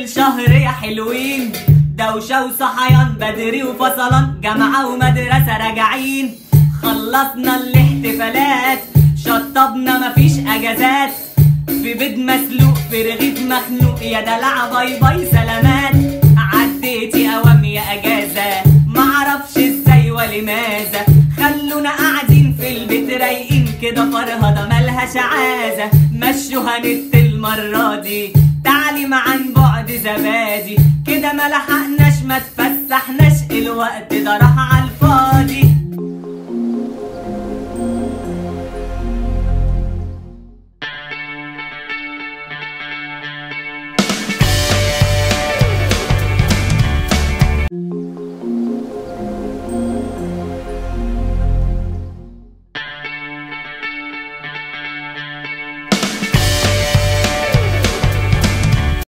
شهر يا حلوين دوشة وصحيان بدري وفصلان جامعة ومدرسة راجعين خلصنا الاحتفالات شطبنا مفيش اجازات في بيت مسلوق في رغيف مخنوق يا دلع باي باي سلامات عديتي اوام يا اجازة معرفش ازاي ولماذا خلونا قاعدين في البيت رايقين كده فرهضة ملهاش عازة مشوا هنت المرة دي تعليم عن بعد زبادي كده ما لحقناش ما تفسحناش الوقت ده راح على الفاضي